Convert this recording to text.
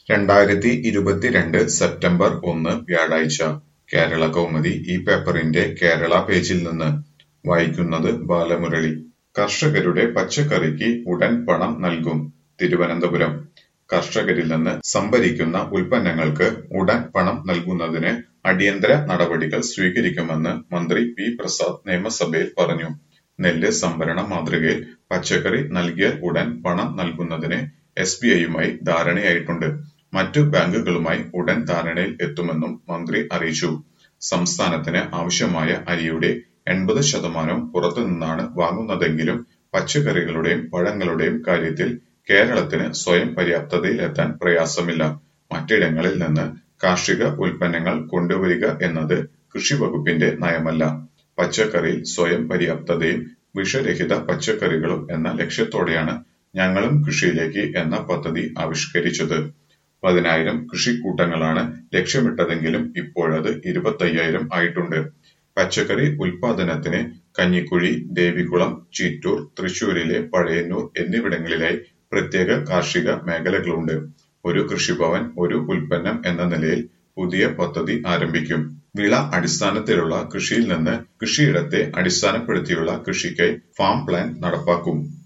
രണ്ടായിരത്തി ഇരുപത്തിരണ്ട് സെപ്റ്റംബർ ഒന്ന് വ്യാഴാഴ്ച കേരള കൗമുദി ഈ പേപ്പറിന്റെ കേരള പേജിൽ നിന്ന് വായിക്കുന്നത് ബാലമുരളി കർഷകരുടെ പച്ചക്കറിക്ക് ഉടൻ പണം നൽകും തിരുവനന്തപുരം കർഷകരിൽ നിന്ന് സംഭരിക്കുന്ന ഉൽപ്പന്നങ്ങൾക്ക് ഉടൻ പണം നൽകുന്നതിന് അടിയന്തര നടപടികൾ സ്വീകരിക്കുമെന്ന് മന്ത്രി പി പ്രസാദ് നിയമസഭയിൽ പറഞ്ഞു നെല്ല് സംഭരണ മാതൃകയിൽ പച്ചക്കറി നൽകിയാൽ ഉടൻ പണം നൽകുന്നതിന് എസ് ബി ഐയുമായി ധാരണയായിട്ടുണ്ട് മറ്റു ബാങ്കുകളുമായി ഉടൻ ധാരണയിൽ എത്തുമെന്നും മന്ത്രി അറിയിച്ചു സംസ്ഥാനത്തിന് ആവശ്യമായ അരിയുടെ എൺപത് ശതമാനം പുറത്തുനിന്നാണ് വാങ്ങുന്നതെങ്കിലും പച്ചക്കറികളുടെയും പഴങ്ങളുടെയും കാര്യത്തിൽ കേരളത്തിന് സ്വയം പര്യാപ്തതയിലെത്താൻ പ്രയാസമില്ല മറ്റിടങ്ങളിൽ നിന്ന് കാർഷിക ഉൽപ്പന്നങ്ങൾ കൊണ്ടുവരിക എന്നത് കൃഷി വകുപ്പിന്റെ നയമല്ല പച്ചക്കറിയിൽ സ്വയം പര്യാപ്തതയും വിഷരഹിത പച്ചക്കറികളും എന്ന ലക്ഷ്യത്തോടെയാണ് ഞങ്ങളും കൃഷിയിലേക്ക് എന്ന പദ്ധതി ആവിഷ്കരിച്ചത് പതിനായിരം കൃഷിക്കൂട്ടങ്ങളാണ് ലക്ഷ്യമിട്ടതെങ്കിലും ഇപ്പോഴത് ഇരുപത്തയ്യായിരം ആയിട്ടുണ്ട് പച്ചക്കറി ഉൽപാദനത്തിന് കഞ്ഞിക്കുഴി ദേവികുളം ചിറ്റൂർ തൃശൂരിലെ പഴയന്നൂർ എന്നിവിടങ്ങളിലായി പ്രത്യേക കാർഷിക മേഖലകളുണ്ട് ഒരു കൃഷിഭവൻ ഒരു ഉൽപ്പന്നം എന്ന നിലയിൽ പുതിയ പദ്ധതി ആരംഭിക്കും വിള അടിസ്ഥാനത്തിലുള്ള കൃഷിയിൽ നിന്ന് കൃഷിയിടത്തെ അടിസ്ഥാനപ്പെടുത്തിയുള്ള കൃഷിക്കായി ഫാം പ്ലാൻ നടപ്പാക്കും